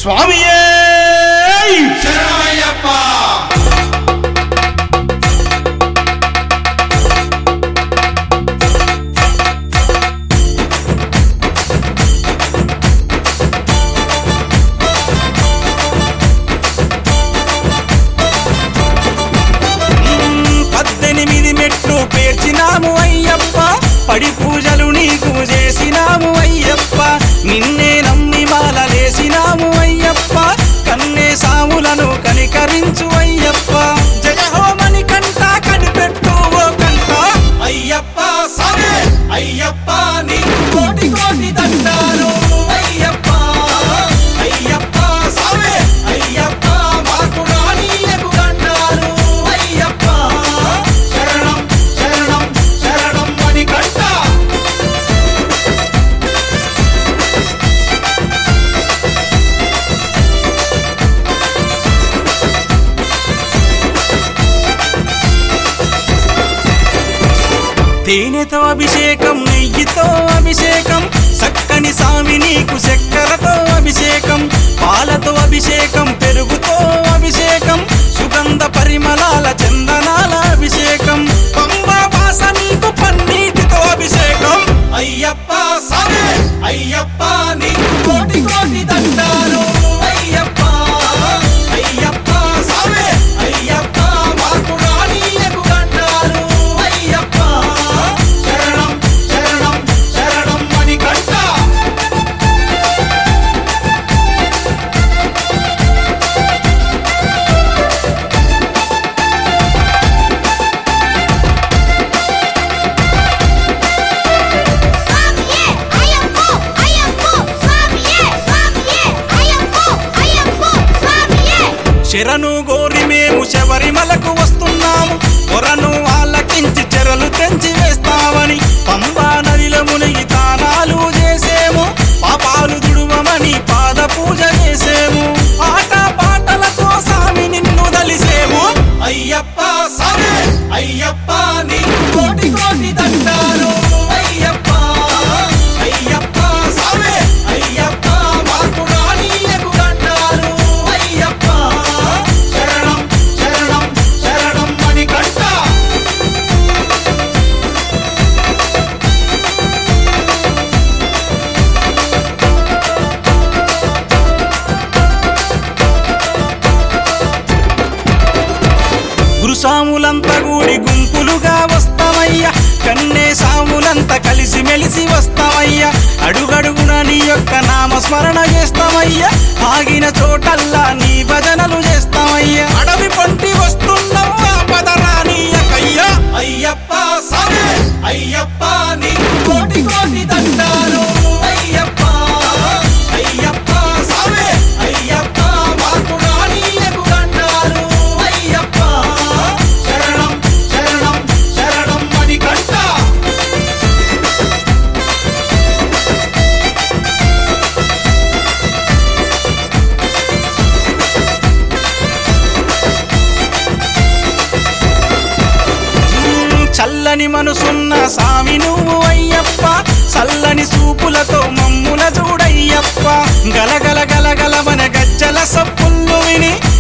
స్వామియే శరణమయ్యప్ప పద్దెనిమిది మెట్లు పేర్చినాము అయ్యప్ప పడి పూజలు నీకు చేసినాము అయ్యప్ప నిన్నే నమ్మి మాలలేసినాము అయ్యప్ప కన్నే సాములను కనికరించు అయ్యప్ప జయ హోమని కంట కనిపెట్టు ఓ కంట అయ్యప్ప సరే అయ్యప్ప నీ కోటి కోటి దండాలు అయ్యప్ప అయ్యప్ప సరే అయ్యప్ప మాకు రానీయకు దండాలు అయ్యప్ప శరణం శరణం శరణం అని కంట తేనెతో అభిషేకం నెయ్యితో అభిషేకం చక్కని సామి నీకు చక్కెరతో అభిషేకం పాలతో అభిషేకం పెరుగుతో అభిషేకం సుగంధ పరిమళాల చందనాల అభిషేకం పంబా వాస నీకు పన్నీటితో అభిషేకం అయ్యప్ప సరే అయ్యప్ప నీ కోటి కోటి దండాలు అయ్యప్ప అయ్యప్ప సరే అయ్యప్ప మాకు రానీయకు దండాలు అయ్యప్ప శరణం శరణం శరణం అని కంట స్వామియే అయ్యప్పో అయ్యప్పో స్వామియే స్వామియే అయ్యప్పో అయ్యప్పో స్వామియే శరణు గోరి మేము శబరిమలకు వస్తున్నాము కొరను ఆలకించి చెరలు తెంచి వేస్తామని పంబా నదిలో మునిగి తానాలు చేసేము పాపాలు దుడువమని పాద పూజ చేసేము ఆట పాటలతో సామి నిన్ను దలిసేము అయ్యప్ప సరే అయ్యప్ప నీ కోటి కోటి దండాలు అయ్యప్ప అయ్యప్ప సరే అయ్యప్ప మాకు రానీయకు దండాలు అయ్యప్ప శరణం శరణం శరణం అని కంట గురుసాములంతా కూడి గుంపులుగా వస్తామయ్యా కన్నే సాములంతా కలిసి మెలిసి వస్తామయ్యా అడుగడుగున నీ యొక్క నామస్మరణ చేస్తామయ్యా ఆగిన చోటల్లా నీ భజనలు చేస్తామయ్యా అడవి పంటి వస్తున్నావా పదరానీయకయ్యా అయ్యప్ప సరే అయ్యప్ప నీ కోటి కోటి దండాలు అయ్యప్ప అయ్యప్ప సరే అయ్యప్ప మాకు రానీయకు దండాలు అయ్యప్ప శరణం శరణం శరణం అని కంట చల్లని మనసున్న సామి నువ్వు అయ్యప్ప చల్లని సూపులతో మమ్ముల చూడయ్యప్ప గలగల గలగల మన గజ్జల సప్పుళ్ళు విని